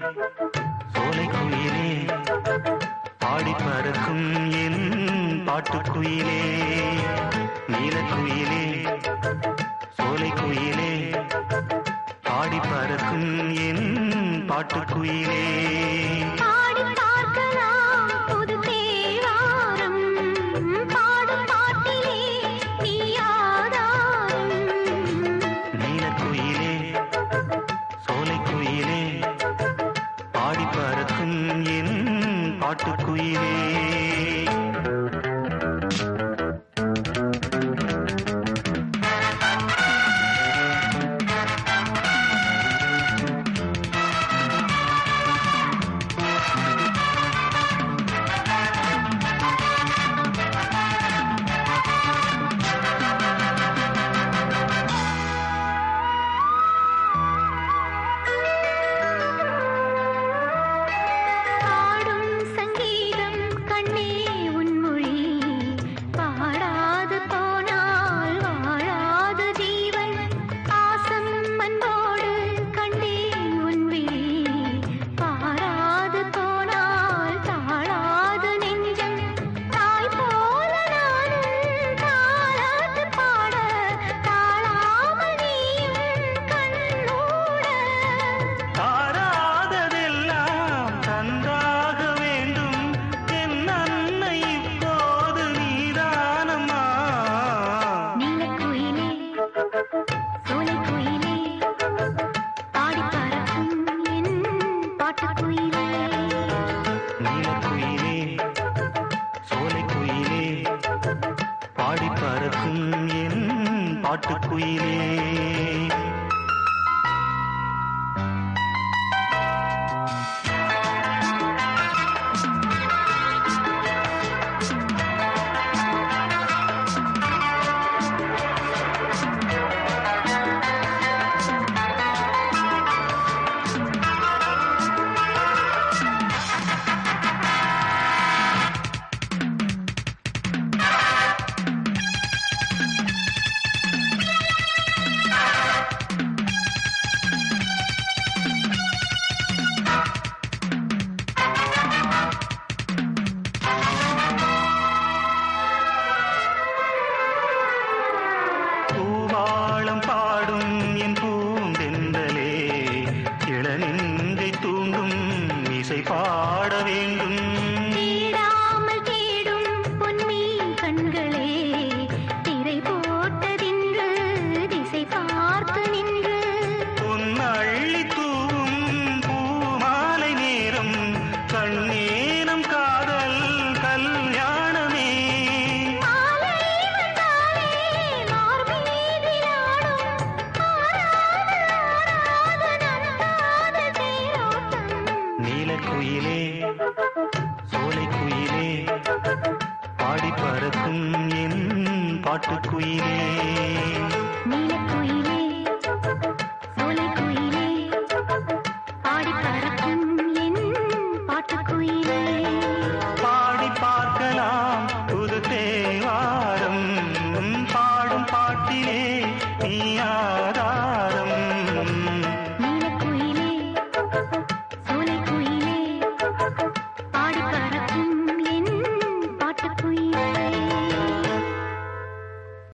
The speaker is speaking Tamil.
சோலை குயிலே பாடி பறக்கும் என் பாட்டுக்குயிலே நீலக்குயிலே சோலை குயிலே பாடி பறக்கும் என் பாட்டுக்குயிலே பாடி பார்க்கலாம் புது தேவாரம் பாடும் பாட்டிலே நீ ஆதாரம் நீலக்குயிலே சோலை குயிலே பாடி பறக்கும் என் பாட்டுக்குயிலே பாடும் சங்கீதம் கண்ணே உன்மொழி பாடாது போனால் வாழாது ஜீவன் பாசம் அன்போடு கண்டேன் உன் விழி பாராது போனால் தாழாது நெஞ்சம் தாய் போல நானும் தாளாட்டு பாட தாழாமல் நீயும் கண்ணூட தாராததெல்லாம் தந்தாக வேண்டும் என் அன்னை இப்போது நீதானம்மா நீலக்குயிலே சோலைக்குயிலே பாடி பறக்கும் என் பாட்டுக்குயிலே நீலக்குயிலே சோலை குயிலே பாடி பறக்கும் என் பாட்டுக்குயிலே பூவாளம் பாடும் என் பூந்தெந்தலே இளநெஞ்சை தூண்டும் இசை பாட வேண்டும் தேடாமல் தேடும் பொன்மீன் கண்களே திரை போட்டதின்று திசை பார்த்து நின்று பொன்னள்ளி தூவும் பூமாலை நேரம் கண்ணேனம் காதல் கல்யாணமே மாலை வந்தாலே மார்பீதிலாடும் ஆராத ஆராத நந்தாத தேரோட்டம் நீலக்குயிலே சோலை குயிலே பாடி பறக்கும் என் பாட்டுக்குயிலே